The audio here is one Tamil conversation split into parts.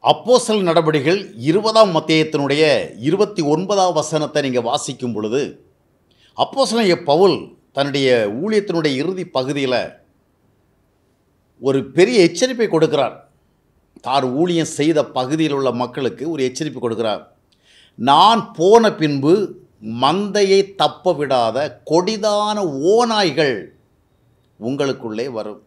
அப்போஸ்தல நடபடிகள் இருபதாம் மத்தியத்தினுடைய இருபத்தி ஒன்பதாம் வசனத்தை நீங்கள் வாசிக்கும் பொழுது அப்போஸ்தலன் பவுல் தன்னுடைய ஊழியத்தினுடைய இறுதி பகுதியில் ஒரு பெரிய எச்சரிப்பை கொடுக்கிறார் தார் ஊழியம் செய்த பகுதியில் உள்ள மக்களுக்கு ஒரு எச்சரிப்பு கொடுக்கிறார் நான் போன பின்பு மந்தையை தப்ப விடாத கொடிதான ஓநாய்கள் உங்களுக்குள்ளே வரும்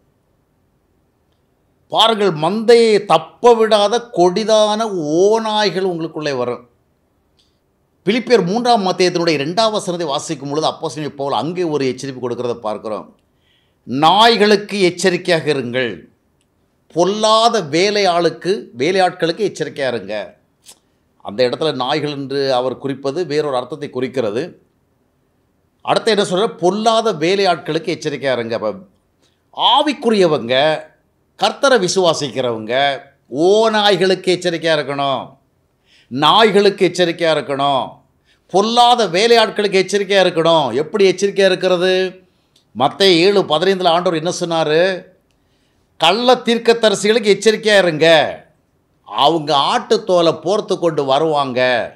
பாருங்கள் மந்தையை தப்ப விடாத கொடிதான ஓநாய்கள் உங்களுக்குள்ளே வரும் பிலிப்பியர் மூன்றாம் மத்தியத்தினுடைய இரண்டாம் வசனத்தை வாசிக்கும் பொழுது அப்போ போல் அங்கே ஒரு எச்சரிப்பு கொடுக்கிறத பார்க்குறோம் நாய்களுக்கு எச்சரிக்கையாக இருங்கள் பொல்லாத வேலையாளுக்கு வேலையாட்களுக்கு எச்சரிக்கையாக இருங்க அந்த இடத்துல நாய்கள் என்று அவர் குறிப்பது வேறொரு அர்த்தத்தை குறிக்கிறது அடுத்து என்ன சொல்கிற பொல்லாத வேலையாட்களுக்கு எச்சரிக்கையாக இருங்க அப்போ ஆவிக்குரியவங்க கர்த்தரை விசுவாசிக்கிறவங்க ஓ நாய்களுக்கு எச்சரிக்கையாக இருக்கணும் நாய்களுக்கு எச்சரிக்கையாக இருக்கணும் பொல்லாத வேலையாட்களுக்கு எச்சரிக்கையாக இருக்கணும் எப்படி எச்சரிக்கையாக இருக்கிறது மற்ற ஏழு பதினைந்தில் ஆண்டவர் என்ன சொன்னார் கள்ள தீர்க்கத்தரசிகளுக்கு எச்சரிக்கையாக இருங்க அவங்க ஆட்டுத்தோலை போர்த்து கொண்டு வருவாங்க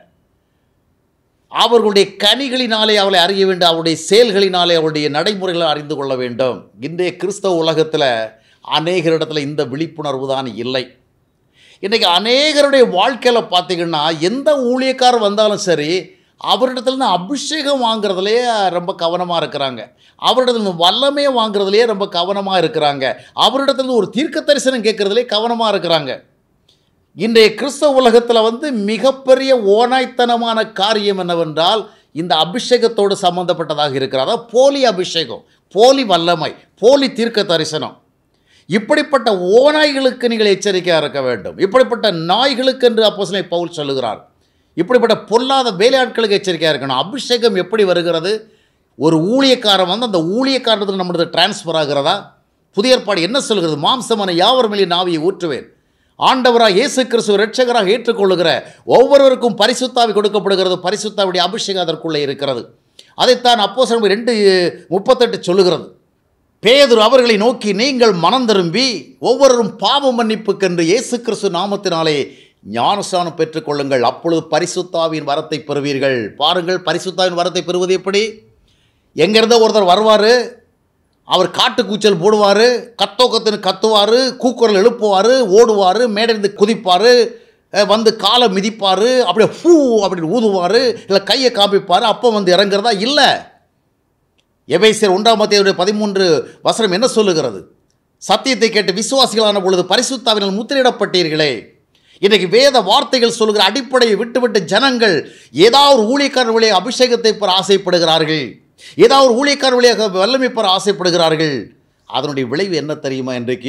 அவர்களுடைய கனிகளினாலே அவளை அறிய வேண்டும் அவருடைய செயல்களினாலே அவருடைய நடைமுறைகளை அறிந்து கொள்ள வேண்டும் இன்றைய கிறிஸ்தவ உலகத்தில் அநேகரிடத்துல இந்த விழிப்புணர்வு தான் இல்லை இன்றைக்கி அநேகருடைய வாழ்க்கையில் பார்த்தீங்கன்னா எந்த ஊழியக்காரர் வந்தாலும் சரி அவரிடத்துல அபிஷேகம் வாங்குறதுலேயே ரொம்ப கவனமாக இருக்கிறாங்க அவரிடத்துல வல்லமையை வாங்குறதுலேயே ரொம்ப கவனமாக இருக்கிறாங்க அவரிடத்துல ஒரு தீர்க்க தரிசனம் கேட்குறதுலே கவனமாக இருக்கிறாங்க இன்றைய கிறிஸ்தவ உலகத்தில் வந்து மிகப்பெரிய ஓனாய்த்தனமான காரியம் என்னவென்றால் இந்த அபிஷேகத்தோடு சம்பந்தப்பட்டதாக இருக்கிறதா போலி அபிஷேகம் போலி வல்லமை போலி தீர்க்க தரிசனம் இப்படிப்பட்ட ஓநாய்களுக்கு நீங்கள் எச்சரிக்கையாக இருக்க வேண்டும் இப்படிப்பட்ட நாய்களுக்கு என்று அப்போ பவுல் சொல்லுகிறார் இப்படிப்பட்ட பொல்லாத வேலையாட்களுக்கு எச்சரிக்கையாக இருக்கணும் அபிஷேகம் எப்படி வருகிறது ஒரு ஊழியக்காரன் வந்து அந்த ஊழியக்காரத்தில் நம்மளது டிரான்ஸ்ஃபர் ஆகிறதா புதிய ஏற்பாடு என்ன சொல்கிறது மாம்சமான யாவர் மேலே நாவியை ஊற்றுவேன் ஆண்டவராக இயேசு கிறிஸ்துவ ரட்சகராக ஏற்றுக்கொள்ளுகிற ஒவ்வொருவருக்கும் பரிசுத்தாவி கொடுக்கப்படுகிறது பரிசுத்தாவுடைய அபிஷேகம் அதற்குள்ளே இருக்கிறது அதைத்தான் அப்போ ரெண்டு முப்பத்தெட்டு சொல்லுகிறது பேதுரு அவர்களை நோக்கி நீங்கள் மனம் திரும்பி ஒவ்வொருவரும் பாவ மன்னிப்புக்கென்று இயேசு கிறிஸ்து நாமத்தினாலே ஞானஸ்தானம் பெற்றுக்கொள்ளுங்கள் அப்பொழுது பரிசுத்தாவின் வரத்தை பெறுவீர்கள் பாருங்கள் பரிசுத்தாவின் வரத்தை பெறுவது எப்படி எங்கேருந்தோ ஒருத்தர் வருவார் அவர் காட்டு கூச்சல் போடுவார் கத்தோ கத்துன்னு கத்துவார் கூக்குரல் எழுப்புவார் ஓடுவார் மேடைந்து குதிப்பார் வந்து காலை மிதிப்பார் அப்படியே ஃபூ அப்படின்னு ஊதுவார் இல்லை கையை காமிப்பார் அப்போ வந்து இறங்குறதா இல்லை எபேசியர் ஒன்றாம் மத்தியுடைய பதிமூன்று வசனம் என்ன சொல்லுகிறது சத்தியத்தை கேட்டு விசுவாசிகளான பொழுது பரிசுத்தாவினால் முத்திரையிடப்பட்டீர்களே இன்றைக்கு வேத வார்த்தைகள் சொல்கிற அடிப்படையை விட்டுவிட்டு ஜனங்கள் ஏதாவது ஒரு ஊழியக்காரர் வழியாக அபிஷேகத்தை பெற ஆசைப்படுகிறார்கள் ஏதாவது ஒரு ஊழியக்காரர் வழியாக வல்லமை பெற ஆசைப்படுகிறார்கள் அதனுடைய விளைவு என்ன தெரியுமா இன்றைக்கு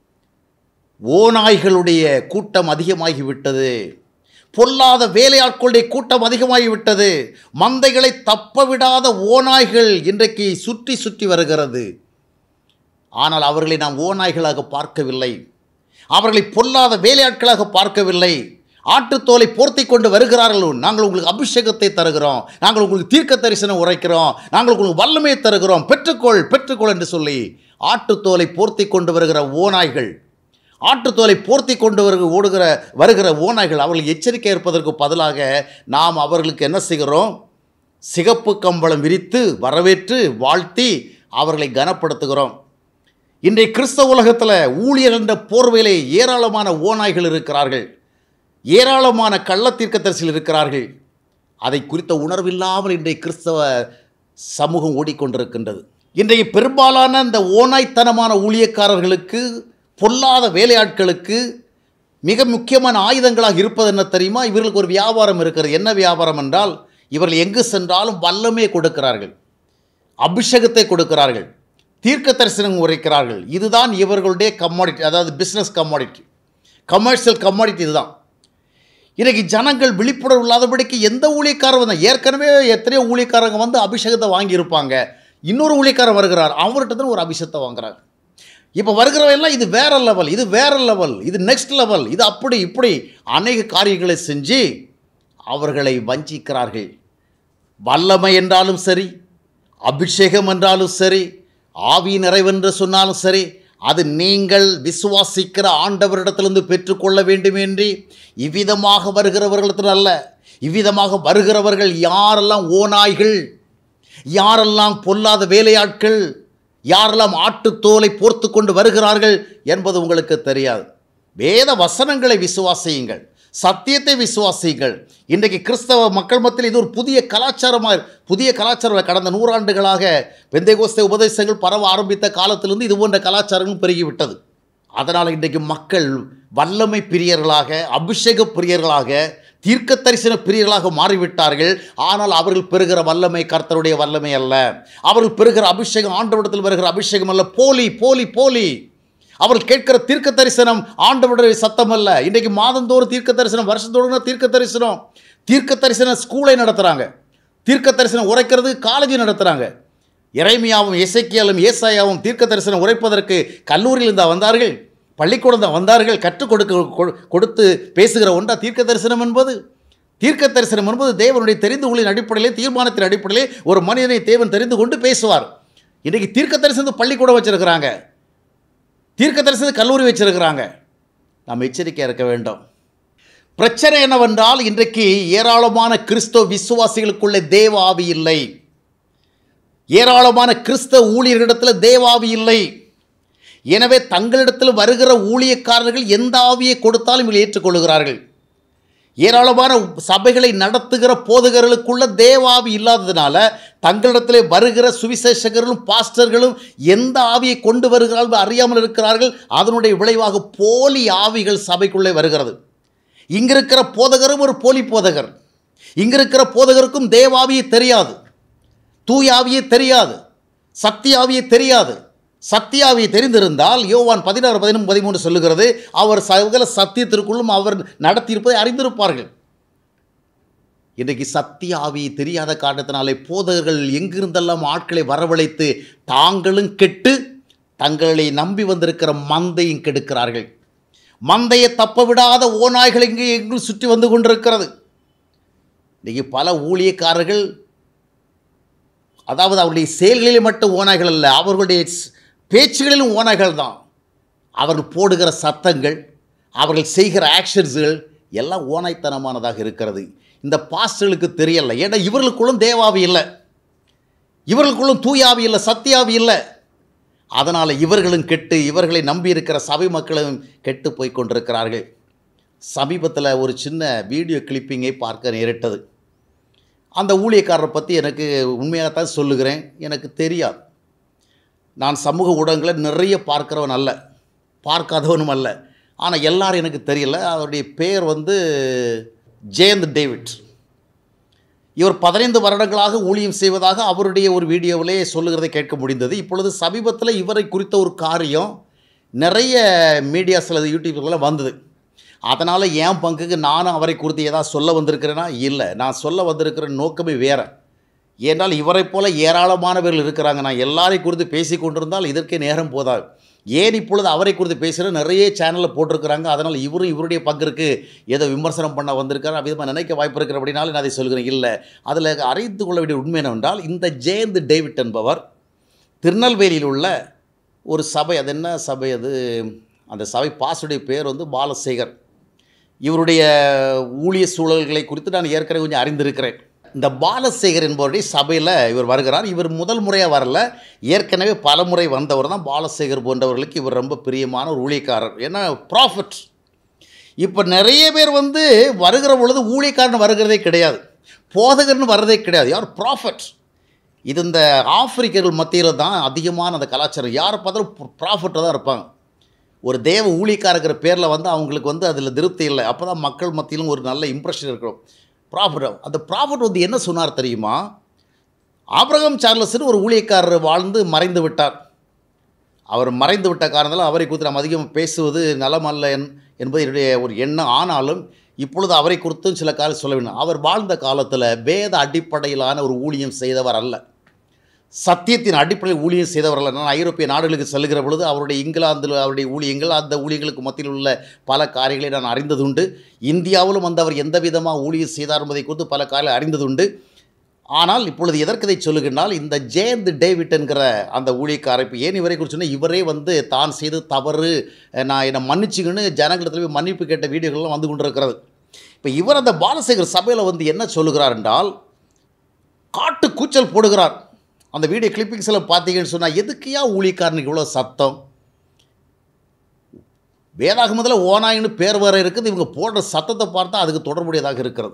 ஓநாய்களுடைய கூட்டம் அதிகமாகிவிட்டது பொல்லாத வேலையாட்களுடைய கூட்டம் அதிகமாகிவிட்டது மந்தைகளை தப்ப விடாத ஓநாய்கள் இன்றைக்கு சுற்றி சுற்றி வருகிறது ஆனால் அவர்களை நாம் ஓநாய்களாக பார்க்கவில்லை அவர்களை பொல்லாத வேலையாட்களாக பார்க்கவில்லை ஆட்டுத்தோலை போர்த்தி கொண்டு வருகிறார்கள் நாங்கள் உங்களுக்கு அபிஷேகத்தை தருகிறோம் நாங்கள் உங்களுக்கு தீர்க்க தரிசனம் உரைக்கிறோம் நாங்கள் உங்களுக்கு வல்லமையை தருகிறோம் பெற்றுக்கொள் பெற்றுக்கொள் என்று சொல்லி ஆட்டுத்தோலை போர்த்தி கொண்டு வருகிற ஓநாய்கள் ஆட்டுத்தோலை போர்த்தி கொண்டு வருகிற ஓடுகிற வருகிற ஓநாய்கள் அவர்கள் எச்சரிக்கை இருப்பதற்கு பதிலாக நாம் அவர்களுக்கு என்ன செய்கிறோம் சிகப்பு கம்பளம் விரித்து வரவேற்று வாழ்த்தி அவர்களை கனப்படுத்துகிறோம் இன்றைய கிறிஸ்தவ உலகத்தில் ஊழியர் என்ற போர்வையிலே ஏராளமான ஓநாய்கள் இருக்கிறார்கள் ஏராளமான கள்ளத்தீர்க்கத்தரசில் இருக்கிறார்கள் அதை குறித்த உணர்வில்லாமல் இன்றைய கிறிஸ்தவ சமூகம் ஓடிக்கொண்டிருக்கின்றது இன்றைய பெரும்பாலான இந்த ஓநாய்த்தனமான ஊழியக்காரர்களுக்கு பொல்லாத வேலையாட்களுக்கு மிக முக்கியமான ஆயுதங்களாக இருப்பது என்ன தெரியுமா இவர்களுக்கு ஒரு வியாபாரம் இருக்கிறது என்ன வியாபாரம் என்றால் இவர்கள் எங்கு சென்றாலும் வல்லமையை கொடுக்கிறார்கள் அபிஷேகத்தை கொடுக்கிறார்கள் தீர்க்க தரிசனம் உரைக்கிறார்கள் இதுதான் இவர்களுடைய கம்மாடிட்டி அதாவது பிஸ்னஸ் கம்மாடிட்டி கமர்ஷியல் கம்மாடிட்டி இதுதான் இன்றைக்கி ஜனங்கள் விழிப்புணர்வு இல்லாதபடிக்கு எந்த ஊழியக்காரர் வந்தால் ஏற்கனவே எத்தனையோ ஊழியக்காரங்க வந்து அபிஷேகத்தை வாங்கியிருப்பாங்க இன்னொரு ஊழியக்காரர் வருகிறார் அவர்கிட்ட தான் ஒரு அபிஷேகத்தை வாங்குறாங்க இப்போ வருகிறவெல்லாம் இது வேற லெவல் இது வேற லெவல் இது நெக்ஸ்ட் லெவல் இது அப்படி இப்படி அநேக காரியங்களை செஞ்சு அவர்களை வஞ்சிக்கிறார்கள் வல்லமை என்றாலும் சரி அபிஷேகம் என்றாலும் சரி ஆவி நிறைவென்று சொன்னாலும் சரி அது நீங்கள் விசுவாசிக்கிற ஆண்டவரிடத்திலிருந்து பெற்றுக்கொள்ள வேண்டுமென்றி இவ்விதமாக வருகிறவர்களிடத்தில் அல்ல இவ்விதமாக வருகிறவர்கள் யாரெல்லாம் ஓநாய்கள் யாரெல்லாம் பொல்லாத வேலையாட்கள் யாரெல்லாம் ஆட்டுத்தோலை போர்த்து கொண்டு வருகிறார்கள் என்பது உங்களுக்கு தெரியாது வேத வசனங்களை விசுவாசியுங்கள் சத்தியத்தை விசுவாசியுங்கள் இன்றைக்கு கிறிஸ்தவ மக்கள் மத்தியில் இது ஒரு புதிய கலாச்சாரமாக புதிய கலாச்சாரம் கடந்த நூறாண்டுகளாக பெந்தைகோஸ்தை உபதேசங்கள் பரவ ஆரம்பித்த காலத்திலிருந்து இது போன்ற கலாச்சாரங்களும் பெருகிவிட்டது அதனால் இன்றைக்கு மக்கள் வல்லமை பிரியர்களாக அபிஷேக பிரியர்களாக தீர்க்க தரிசன பிரியர்களாக மாறிவிட்டார்கள் ஆனால் அவர்கள் பெறுகிற வல்லமை கர்த்தருடைய வல்லமை அல்ல அவர்கள் பெறுகிற அபிஷேகம் ஆண்டவரிடத்தில் வருகிற அபிஷேகம் அல்ல போலி போலி போலி அவர்கள் கேட்கிற தீர்க்க தரிசனம் ஆண்டவருடைய சத்தம் அல்ல இன்றைக்கு மாதந்தோறும் தீர்க்க தரிசனம் வருஷத்தோடு தீர்க்க தரிசனம் தீர்க்க தரிசன ஸ்கூலை நடத்துகிறாங்க தீர்க்க தரிசனம் உரைக்கிறது காலேஜ் நடத்துகிறாங்க இறைமையாவும் இசைக்கியாலும் ஏசாயாவும் தீர்க்க தரிசனம் உரைப்பதற்கு கல்லூரியில் தான் வந்தார்கள் பள்ளிக்கூடம் தான் வந்தார்கள் கற்றுக் கொடுக்க கொ- கொடுத்து பேசுகிற ஒன்றா தீர்க்க தரிசனம் என்பது தீர்க்க தரிசனம் என்பது தேவனுடைய தெரிந்து கொள்ளின் அடிப்படையிலே தீர்மானத்தின் அடிப்படையிலே ஒரு மனிதனை தேவன் தெரிந்து கொண்டு பேசுவார் இன்றைக்கி தீர்க்க தரிசனத்தை பள்ளிக்கூடம் வச்சிருக்கிறாங்க தீர்க்க தரிசனத்தை கல்லூரி வச்சிருக்கிறாங்க நாம் எச்சரிக்கையாக இருக்க வேண்டும் பிரச்சனை என்னவென்றால் இன்றைக்கு ஏராளமான கிறிஸ்தவ விசுவாசிகளுக்குள்ளே தேவ ஆவி இல்லை ஏராளமான கிறிஸ்தவ ஊழியர்களிடத்தில் தேவாவி இல்லை எனவே தங்களிடத்தில் வருகிற ஊழியக்காரர்கள் எந்த ஆவியை கொடுத்தாலும் இவர்கள் ஏற்றுக்கொள்கிறார்கள் ஏராளமான சபைகளை நடத்துகிற போதகர்களுக்குள்ள தேவாவி இல்லாததுனால தங்களிடத்திலே வருகிற சுவிசேஷகர்களும் பாஸ்டர்களும் எந்த ஆவியை கொண்டு வருகிறார்கள் அறியாமல் இருக்கிறார்கள் அதனுடைய விளைவாக போலி ஆவிகள் சபைக்குள்ளே வருகிறது இங்கிருக்கிற போதகரும் ஒரு போலி போதகர் இங்கிருக்கிற போதகருக்கும் தேவாவியை தெரியாது தூயாவியே தெரியாது சத்தியாவியே தெரியாது சத்தியாவியை தெரிந்திருந்தால் யோவான் பதினாறு பதினொன்று பதிமூணு சொல்லுகிறது அவர் சகல சத்தியத்திற்குள்ளும் அவர் நடத்தியிருப்பதை அறிந்திருப்பார்கள் இன்றைக்கு சத்திய ஆவியை தெரியாத காரணத்தினாலே போதகர்கள் எங்கிருந்தெல்லாம் ஆட்களை வரவழைத்து தாங்களும் கெட்டு தங்களை நம்பி வந்திருக்கிற மந்தையும் கெடுக்கிறார்கள் மந்தையை தப்ப விடாத ஓநாய்கள் இங்கே எங்கும் சுற்றி வந்து கொண்டிருக்கிறது இன்றைக்கி பல ஊழியக்காரர்கள் அதாவது அவருடைய செயல்களில் மட்டும் ஓநாய்கள் அல்ல அவர்களுடைய ஸ்- பேச்சுகளிலும் ஓநாய்கள் தான் அவர்கள் போடுகிற சத்தங்கள் அவர்கள் செய்கிற ஆக்ஷன்ஸுகள் எல்லாம் ஓநாய்த்தனமானதாக இருக்கிறது இந்த பாஸ்டர்களுக்கு தெரியல ஏன்னா இவர்களுக்குள்ளும் தேவாவி இல்லை இவர்களுக்குள்ளும் தூயாவி இல்லை சத்தியாவி இல்லை அதனால் இவர்களும் கெட்டு இவர்களை நம்பி இருக்கிற சபை மக்களும் கெட்டு போய் கொண்டிருக்கிறார்கள் சமீபத்தில் ஒரு சின்ன வீடியோ கிளிப்பிங்கை பார்க்க நேரிட்டது அந்த ஊழியக்காரரை பற்றி எனக்கு உண்மையாகத்தான் சொல்லுகிறேன் எனக்கு தெரியாது நான் சமூக ஊடகங்களை நிறைய பார்க்கிறவன் அல்ல பார்க்காதவனும் அல்ல ஆனால் எல்லாரும் எனக்கு தெரியல அவருடைய பேர் வந்து ஜெயந்த் டேவிட் இவர் பதினைந்து வருடங்களாக ஊழியம் செய்வதாக அவருடைய ஒரு வீடியோவிலே சொல்லுகிறதை கேட்க முடிந்தது இப்பொழுது சமீபத்தில் இவரை குறித்த ஒரு காரியம் நிறைய மீடியாஸில் யூடியூப்ல வந்தது அதனால் என் பங்குக்கு நானும் அவரை குறித்து ஏதாவது சொல்ல வந்திருக்கிறேனா இல்லை நான் சொல்ல வந்திருக்கிற நோக்கமே வேறு ஏனால் இவரைப் போல ஏராளமானவர்கள் இருக்கிறாங்க நான் எல்லாரையும் குறித்து பேசி கொண்டிருந்தால் இதற்கே நேரம் போதாது ஏன் இப்பொழுது அவரை குறித்து பேசுகிற நிறைய சேனலில் போட்டிருக்கிறாங்க அதனால் இவரும் இவருடைய பங்கிற்கு ஏதோ விமர்சனம் பண்ண வந்திருக்காரு விதமாக நினைக்க வாய்ப்பு இருக்கிற அப்படின்னாலும் நான் அதை சொல்கிறேன் இல்லை அதில் அறிந்து கொள்ள வேண்டிய உண்மை என்னவென்றால் இந்த ஜெயந்த் டேவிட் என்பவர் திருநெல்வேலியில் உள்ள ஒரு சபை அது என்ன சபை அது அந்த சபை பாசுடைய பேர் வந்து பாலசேகர் இவருடைய ஊழிய சூழல்களை குறித்து நான் ஏற்கனவே கொஞ்சம் அறிந்திருக்கிறேன் இந்த பாலசேகர் என்பவருடைய சபையில் இவர் வருகிறார் இவர் முதல் முறையாக வரல ஏற்கனவே பல முறை வந்தவர் தான் பாலசேகர் போன்றவர்களுக்கு இவர் ரொம்ப பிரியமான ஒரு ஊழியக்காரர் ஏன்னா ப்ராஃபிட் இப்போ நிறைய பேர் வந்து வருகிற பொழுது ஊழியக்காரன் வருகிறதே கிடையாது போதகர்னு வர்றதே கிடையாது யார் ப்ராஃபிட் இது இந்த ஆப்பிரிக்கர்கள் மத்தியில் தான் அதிகமான அந்த கலாச்சாரம் யாரை பார்த்தாலும் ப்ராஃபிட்டாக தான் இருப்பாங்க ஒரு தேவ ஊழியக்காரங்கிற பேரில் வந்து அவங்களுக்கு வந்து அதில் திருப்தி இல்லை அப்போ தான் மக்கள் மத்தியிலும் ஒரு நல்ல இம்ப்ரெஷன் இருக்கும் ப்ராஃபிட் அந்த ப்ராஃபிட் வந்து என்ன சொன்னார் தெரியுமா ஆபிரகாம் சார்லஸ்னு ஒரு ஊழியக்காரர் வாழ்ந்து மறைந்து விட்டார் அவர் மறைந்து விட்ட காரணத்தால் அவரை குறித்து நாம் அதிகம் பேசுவது நலமல்ல என் என்பது என்னுடைய ஒரு எண்ணம் ஆனாலும் இப்பொழுது அவரை குறித்தும் சில காலம் சொல்ல வேண்டும் அவர் வாழ்ந்த காலத்தில் வேத அடிப்படையிலான ஒரு ஊழியம் செய்தவர் அல்ல சத்தியத்தின் அடிப்படையில் ஊழியம் செய்தவர் அல்ல நான் ஐரோப்பிய நாடுகளுக்கு செல்கிற பொழுது அவருடைய இங்கிலாந்தில் அவருடைய ஊழியங்கள் அந்த ஊழியங்களுக்கு மத்தியில் உள்ள பல காரியங்களை நான் அறிந்ததுண்டு இந்தியாவிலும் வந்து அவர் எந்த விதமாக ஊழியம் செய்தார் என்பதை குறித்து பல காரியங்களை அறிந்ததுண்டு ஆனால் இப்பொழுது எதற்கு இதை சொல்லுகின்றால் இந்த ஜெயந்த் டேவிட் என்கிற அந்த ஊழியக்காரை இப்போ ஏன் இவரை குறித்து சொன்னால் இவரே வந்து தான் செய்து தவறு நான் என்னை மன்னிச்சுங்கன்னு ஜனங்களிடத்தில் போய் மன்னிப்பு கேட்ட வீடியோகள்லாம் வந்து கொண்டிருக்கிறது இப்போ இவர் அந்த பாலசேகர் சபையில் வந்து என்ன சொல்லுகிறார் என்றால் காட்டு கூச்சல் போடுகிறார் அந்த வீடியோ கிளிப்பிங்ஸில் பார்த்தீங்கன்னு சொன்னால் எதுக்கையா ஊழியக்காரனுக்கு இவ்வளோ சத்தம் வேதாகமத்தில் ஓனாயின்னு பேர் வேறு இருக்குது இவங்க போடுற சத்தத்தை பார்த்தா அதுக்கு தொடர்புடையதாக இருக்கிறது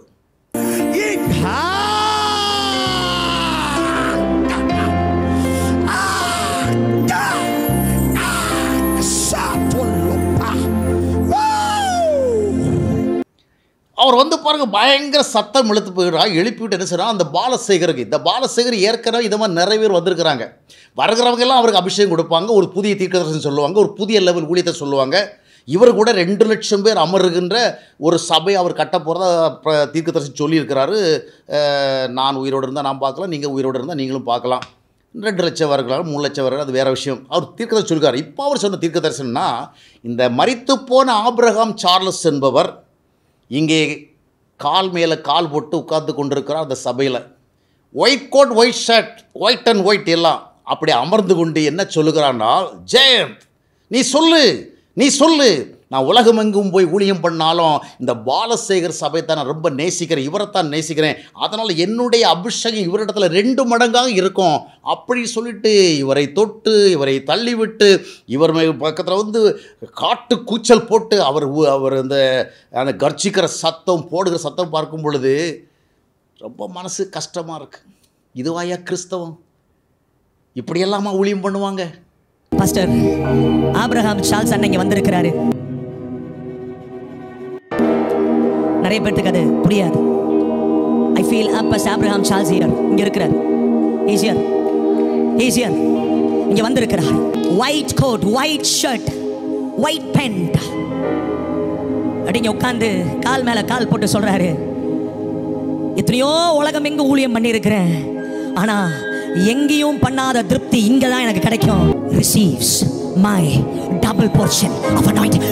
அவர் வந்து பாருங்க பயங்கர சத்தம் இழுத்து போயிடுறா எழுப்பிவிட்டு என்ன செய்யறா அந்த பாலசேகருக்கு இந்த பாலசேகர் ஏற்கனவே இந்த மாதிரி நிறைய பேர் வந்திருக்கிறாங்க வருகிறவங்க எல்லாம் அவருக்கு அபிஷேகம் கொடுப்பாங்க ஒரு புதிய தீர்க்கதரிசனம் சொல்லுவாங்க ஒரு புதிய லெவல் ஊழியத்தை சொல்லுவாங்க இவர் கூட ரெண்டு லட்சம் பேர் அமருகின்ற ஒரு சபை அவர் கட்ட போகிறதா தீர்க்கதரிசி சொல்லியிருக்கிறாரு அஹ், நான் உயிரோடு இருந்தால் நான் பார்க்கலாம் நீங்கள் உயிரோடு இருந்தால் நீங்களும் பார்க்கலாம் ரெண்டு லட்சம் வரலாம் மூணு லட்சம் வரலாம் அது வேறு விஷயம் அவர் தீர்க்கதரிசி சொல்லிருக்காரு இப்போ அவர் சொன்ன தீர்க்கதரிசனம்னா இந்த மரித்து போன ஆபிரகாம் சார்லஸ் என்பவர் இங்கே கால் மேலே கால் போட்டு உட்கார்ந்து கொண்டிருக்கிறார் அந்த சபையில் white coat white shirt white and white எல்லாம் அப்படி அமர்ந்து கொண்டு என்ன சொல்லுகிறான்னா ஜெயந்த் நீ சொல்லு நீ சொல்லு நான் உலகமெங்கும் போய் ஊழியம் பண்ணாலும் இந்த பாலசேகர் சபை தான் நான் ரொம்ப நேசிக்கிறேன் இவரைத்தான் நேசிக்கிறேன் அதனால் என்னுடைய அபிஷேகம் இவரிடத்துல ரெண்டு மடங்காக இருக்கும் அப்படி சொல்லிட்டு இவரை தொட்டு இவரை தள்ளிவிட்டு இவர் மே- பக்கத்தில் வந்து காட்டு கூச்சல் போட்டு அவர் ஊ- அவர் அந்த அந்த கர்ச்சிக்கிற சத்தம் போடுகிற சத்தம் பார்க்கும் பொழுது ரொம்ப மனசு கஷ்டமாக இருக்கு இதுவாயா கிறிஸ்தவம் இப்படியெல்லாமா ஊழியம் பண்ணுவாங்க பாஸ்டர் ஆபிரகாம் சார்ல்ஸ் அண்ணன் இங்க வந்திருக்கிறாரு நிறைய பேர்த்துக்கு அது புரியாது ஐ ஃபீல் அப்பஸ் ஆப்ரஹாம் சார்ல்ஸ் ஹியர் இங்க இருக்கிறார் இஸ் ஹியர் இஸ் ஹியர் இங்க வந்திருக்கிறார் white coat white shirt white pant அப்படிங்க உட்காந்து கால் மேல கால் போட்டு சொல்றாரு எத்தனையோ உலகம் எங்க ஊழியம் பண்ணியிருக்கிறேன் ஆனா எங்கேயும் பண்ணாத திருப்தி இங்க தான் எனக்கு கிடைக்கும் receives my double portion of anointing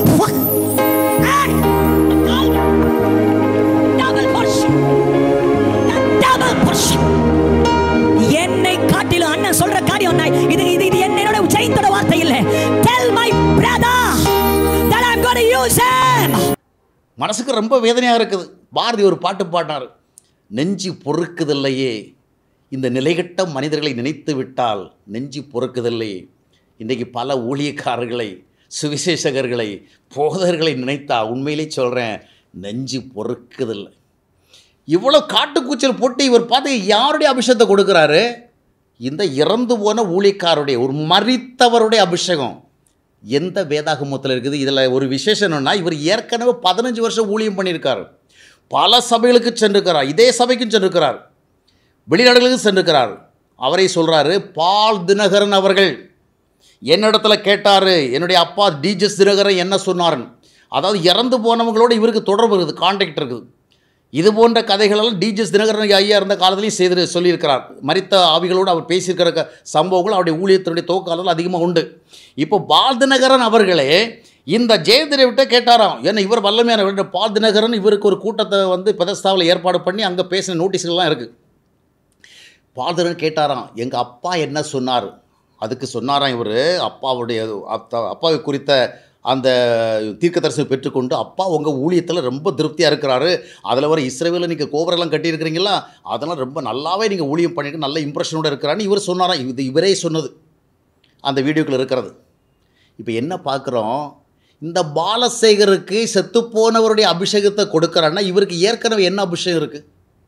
double portion double portion என்னை காட்டிலும் அண்ணன் சொல்ற காரியம் நான் இது இது இது என்னோட ஜெயித்தோட வார்த்தை இல்ல tell my brother that i'm going to use him மனசுக்கு ரொம்ப வேதனையாக இருக்குது பாரதி ஒரு பாட்டு பாடினார் நெஞ்சு பொறுக்குதில்லையே இந்த நிலைகட்ட மனிதர்களை நினைத்து விட்டால் நெஞ்சு பொறுக்குதில்லையே இன்றைக்கு பல ஊழியக்காரர்களை சுவிசேஷகர்களை போதர்களை நினைத்தா உண்மையிலே சொல்கிறேன் நெஞ்சு பொறுக்குதில்லை இவ்வளோ காட்டுக்கூச்சல் போட்டு இவர் பார்த்து யாருடைய அபிஷேகத்தை கொடுக்குறாரு இந்த இறந்து போன ஊழியக்காரருடைய ஒரு மரித்தவருடைய அபிஷேகம் எந்த வேதாகமத்தில் இருக்குது இதில் ஒரு விசேஷம் என்னன்னா இவர் ஏற்கனவே பதினஞ்சு வருஷம் ஊழியம் பண்ணியிருக்கார் பல சபைகளுக்கு சென்றிருக்கிறார் இதே சபைக்கும் சென்றிருக்கிறார் வெளிநாடுகளுக்கு சென்றிருக்கிறார் அவரை சொல்கிறாரு பால் தினகரன் அவர்கள் என்னிடத்துல கேட்டார் என்னுடைய அப்பா டிஜஸ் தினகரன் என்ன சொன்னார்னு அதாவது இறந்து போனவங்களோட இவருக்கு தொடர்பு இருக்குது கான்டாக்ட் இருக்குது இது போன்ற கதைகளெல்லாம் டிஜஸ் தினகரன் ஐயா இருந்த காலத்திலையும் செய்து சொல்லியிருக்கிறார் மரித்த ஆவிகளோடு அவர் பேசியிருக்கிற க- சம்பவங்கள் அவருடைய ஊழியத்தினுடைய துவக்காலத்தில் அதிகமாக உண்டு இப்போ பால் தினகரன் அவர்களே இந்த ஜெயதிரை விட்ட கேட்டாராம் ஏன்னா இவர் வல்லமையான விட பால் தினகரன் இவருக்கு ஒரு கூட்டத்தை வந்து பெதஸ்தாவில் ஏற்பாடு பண்ணி அங்கே பேசின நோட்டீஸ்கள்லாம் இருக்குது பால்தரன் கேட்டாராம் எங்கள் அப்பா என்ன சொன்னார் அதுக்கு சொன்னாராம் இவர் அப்பாவுடைய அத்த- அப்பாவை குறித்த அந்த தீர்க்கதரிசனம் பெற்றுக்கொண்டு அப்பா உங்கள் ஊழியத்தில் ரொம்ப திருப்தியாக இருக்கிறாரு அதில் வர இஸ்ரேவேலில் நீங்கள் கோபுரெல்லாம் கட்டியிருக்கிறீங்களா அதெல்லாம் ரொம்ப நல்லாவே நீங்கள் ஊழியம் பண்ணிட்டு நல்ல இம்ப்ரெஷனோட இருக்கிறான்னு இவர் சொன்னாராம் இது இவரே சொன்னது அந்த வீடியோக்குள்ள இருக்கிறது இப்போ என்ன பார்க்குறோம் இந்த பாலசேகருக்கு செத்துப்போனவருடைய அபிஷேகத்தை கொடுக்குறான்னா இவருக்கு ஏற்கனவே என்ன அபிஷேகம் இருக்குது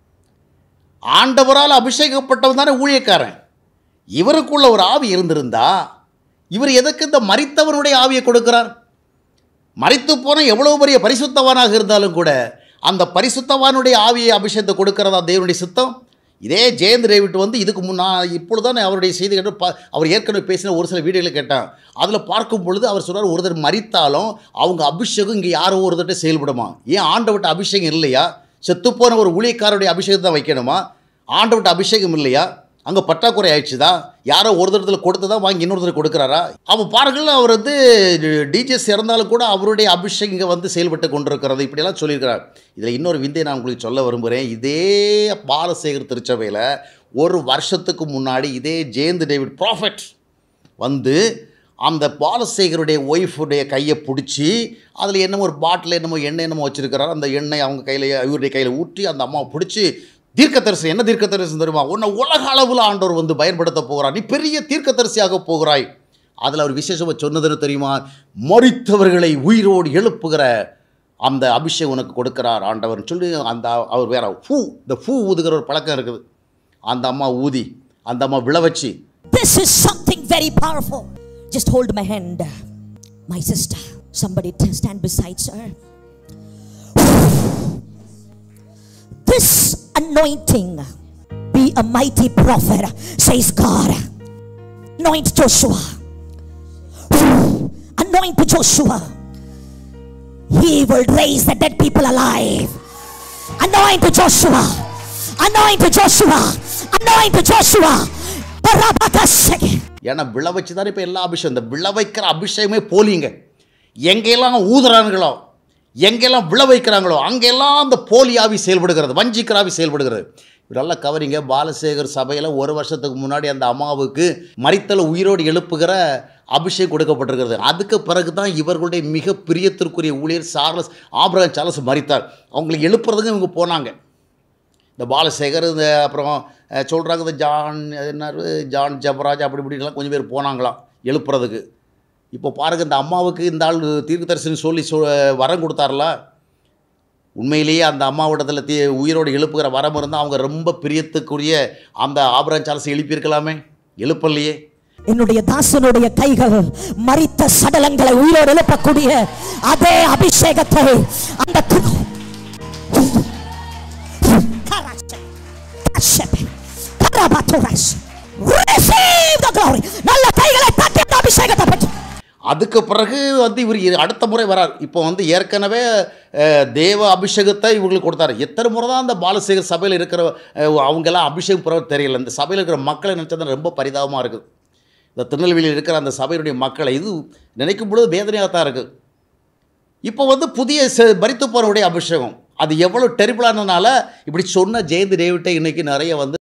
ஆண்டவரால் அபிஷேகப்பட்டவன் தானே ஊழியக்காரன் இவருக்குள்ள ஒரு ஆவி இருந்திருந்தா இவர் எதுக்கு இந்த மரித்தவனுடைய ஆவியை கொடுக்கிறார் மரித்து போன எவ்வளவு பெரிய பரிசுத்தவானாக இருந்தாலும் கூட அந்த பரிசுத்தவானுடைய ஆவியை அபிஷேகத்தை கொடுக்கிறதா தேவனுடைய சித்தம் இதே ஜெயந்த் ரேவிட் வந்து இதுக்கு முன்னா இப்பொழுதுதான் அவருடைய செய்தி கேட்டு பா அவர் ஏற்கனவே பேசின ஒரு சில வீடியோகளை கேட்டேன் அதில் பார்க்கும் பொழுது அவர் சொல்றார் ஒருத்தர் மரித்தாலும் அவங்க அபிஷேகம் இங்கே யாரோ ஒருத்தர்கிட்ட செயல்படுமா ஏன் ஆண்டவட்ட அபிஷேகம் இல்லையா செத்துப்போன ஒரு ஊழியக்காரருடைய அபிஷேகம் தான் வைக்கணுமா ஆண்டவட்ட அபிஷேகம் இல்லையா அங்கே பற்றாக்குறை ஆயிடுச்சு தான் யாரோ ஒரு இடத்துல கொடுத்து தான் வாங்கி இன்னொருத்தர் கொடுக்குறாரா அவன் பாருங்கள் அவர் வந்து டிஜிஎஸ் இறந்தாலும் கூட அவருடைய அபிஷேகம் இங்கே வந்து செயல்பட்டு கொண்டிருக்கிறது இப்படியெல்லாம் சொல்லியிருக்கிறார் இதில் இன்னொரு விந்தை நான் உங்களுக்கு சொல்ல விரும்புகிறேன் இதே பாலசேகர் திருச்சபையில் ஒரு வருஷத்துக்கு முன்னாடி இதே ஜெயந்த் டேவிட் ப்ராஃபெட் வந்து அந்த பாலசேகருடைய ஒய்ஃபுடைய கையை பிடிச்சி அதில் என்னமோ ஒரு பாட்டில் என்னமோ எண்ணெய் என்னமோ வச்சுருக்கிறார் அந்த எண்ணெய் அவங்க கையில் இவருடைய கையில் ஊற்றி அந்த அம்மாவை பிடிச்சி தீர்க்கதரிசி என்ன தீர்க்கதரிசி தெரியுமா உன்னை உலக அளவில் ஆண்டவர் வந்து பயன்படுத்த போகிறார் நீ பெரிய தீர்க்கதரிசியாக போகிறாய் அதில் அவர் விசேஷமாக சொன்னதுன்னு தெரியுமா மறித்தவர்களை உயிரோடு எழுப்புகிற அந்த அபிஷேகம் உனக்கு கொடுக்கிறார் ஆண்டவர்னு சொல்லி அந்த அவர் வேற பூ இந்த பூ ஊதுகிற ஒரு பழக்கம் இருக்குது அந்த அம்மா ஊதி அந்த அம்மா விழ வச்சு This is something very powerful. Just hold my hand. My sister. Somebody t- stand beside her. This anointing be a mighty prophet, says God. Anoint Joshua. Anoint Joshua. He will raise the dead people alive. Anoint Joshua. Anoint Joshua. Anoint Joshua. Barabakaseke. ஏன்னா விழ வச்சு தான் இப்போ எல்லா அபிஷேகம் இந்த விழ வைக்கிற அபிஷேகமே போலிங்க எங்கெல்லாம் ஊதுறானுங்களோ எங்கெல்லாம் விழ வைக்கிறாங்களோ அங்கெல்லாம் அந்த போலி ஆவி செயல்படுகிறது வஞ்சிக்கிற ஆவி செயல்படுகிறது இதெல்லாம் கவரிங்க பாலசேகர் சபையில் ஒரு வருஷத்துக்கு முன்னாடி அந்த அம்மாவுக்கு மறித்தல உயிரோடு எழுப்புகிற அபிஷேகம் கொடுக்கப்பட்டிருக்கிறது அதுக்கு பிறகு தான் இவர்களுடைய மிக பிரியத்திற்குரிய ஊழியர் சார்லஸ் ஆப்ரஹாம் சார்லஸ் மறித்தார் அவங்களை எழுப்புறதுக்கு இவங்க போனாங்க இந்த பாலசேகர் இந்த அப்புறம் அஹ், சொல்றாங்க இந்த ஜான் அது என்ன ஜான் ஜபராஜ் அப்படி இப்படிலாம் கொஞ்சம் பேர் போனாங்களாம் எழுப்புறதுக்கு இப்போ பாருங்க இந்த அம்மாவுக்கு இந்த ஆள் தீர்க்க தரிசனம் சொல்லி சொ வரம் கொடுத்தார்ல உண்மையிலேயே அந்த அம்மாவிடத்தில் தீ உயிரோடு எழுப்புகிற வரம் இருந்தால் அவங்க ரொம்ப பிரியத்துக்குரிய அந்த ஆபரன் சாலசை எழுப்பியிருக்கலாமே எழுப்பலையே என்னுடைய தாசனுடைய கைகள் மரித்த சடலங்களை உயிரோடு எழுப்பக்கூடிய அதே அபிஷேகத்தை அந்த கு- Receive the glory. நல்ல கைகளை தட்டி அந்த அபிஷேகத்தை பெற்று அதுக்கு பிறகு வந்து இவர் இ- அடுத்த முறை வரார் இப்போ வந்து ஏற்கனவே அஹ், தேவ அபிஷேகத்தை இவங்களுக்கு கொடுத்தாரு எத்தனை முறை தான் அந்த பாலசேகர் சபையில் இருக்கிற அஹ், அவங்கெல்லாம் அபிஷேகம் பெற தெரியல இந்த சபையில் இருக்கிற மக்களை நினச்சது ரொம்ப பரிதாபமாக இருக்குது இந்த திருநெல்வேலியில் இருக்கிற அந்த சபையினுடைய மக்களை இது நினைக்கும் பொழுது வேதனையாக தான் இருக்குது இப்போ வந்து புதிய செ- மரித்து போறவருடைய அபிஷேகம் அது எவ்வளோ டெரிபிளானதுனால இப்படி சொன்ன ஜெயந்த் டேவிட்டை இன்னைக்கு நிறைய வந்து